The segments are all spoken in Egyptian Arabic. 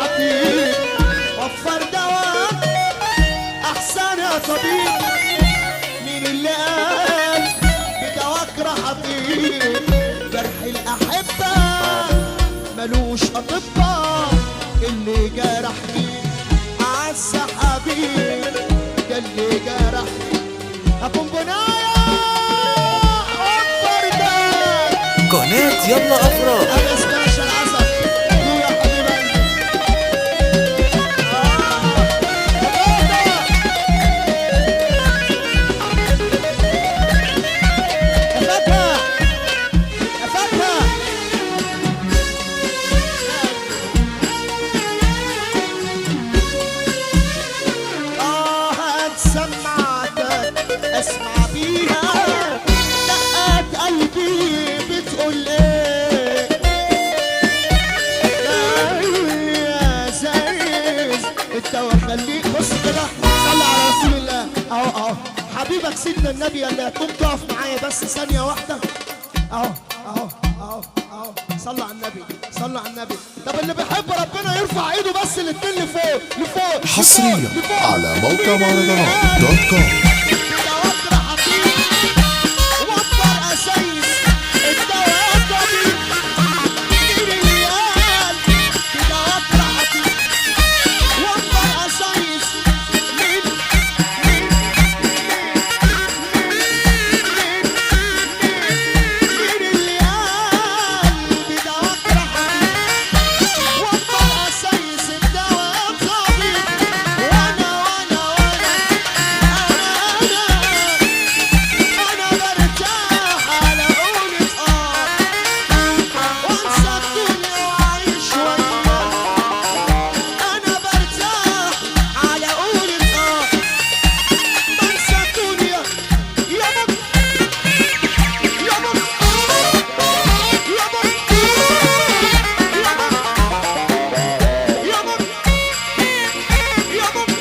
حطيب وفر دواء احسن يا طبيب مين اللي قال بدواك راح اطيب جرح الاحبه ملوش اطباء اللي جرحني اعز حبيب ده اللي جرحني اكون بنايا اكبر ده قناة يلا أفراح انا سباشا العسل يو يا حبيب قلبي آه، يا فاكهة يا فاكهة آه هتسمعك اسمع بيها دقات قلبي بتقول ايه يا زايز انت وخليك بص كده صلي على رسول الله اهو اهو حبيبك سيدنا النبي اللي هتقوم تقف معايا بس ثانية واحدة اهو اهو اهو اهو صلى على النبي صلى على النبي طب اللي بيحب ربنا يرفع ايده بس الاتنين لفوق لفوق حصريا لفوق، لفوق. على موقع مهرجانات دوت كوم الدواب حبيب وفر اسايس الدواب طبيب ريال الدواب حبيب وفر اسايس مين مين مين الريال بدواب حبيب وفر اسايس الدواب طبيب وانا وانا وانا انا انا برتاح على قولة اه وانسى الدنيا واعيش وياك انا برتاح على قولة اه بنسى الدنيا يا بك يا بك يا بك يا بك يا بك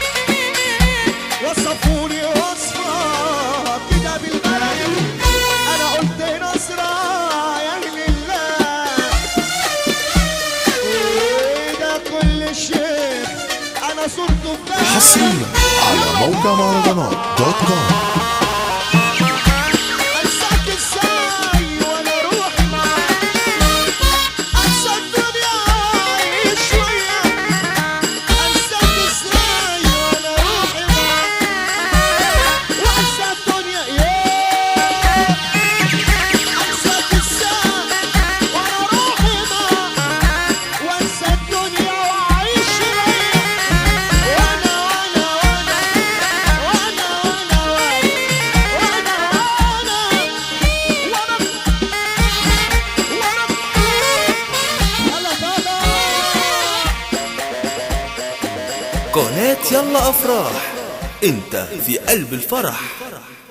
وصفوني وصفة كده بالبلد أنا قلت نصرة يا أهل الله وده كل شيء أنا صرته في بالي. حصريا على موقع مهرجانات دوت كوم أنساك إزاي وأنا روحي معاك أنسى الدنيا أعيش وياك أنساك إزاي وأنا روحي معاك وأنسى الدنيا ياه أنساك إزاي وأنا روحي معاك وأنسى الدنيا وأعيش وياك وأنا وأنا وأنا وأنا وأنا وأنا وأنا وأنا وأنا هلا بابا قناة يلا أفراح أنت في قلب الفرح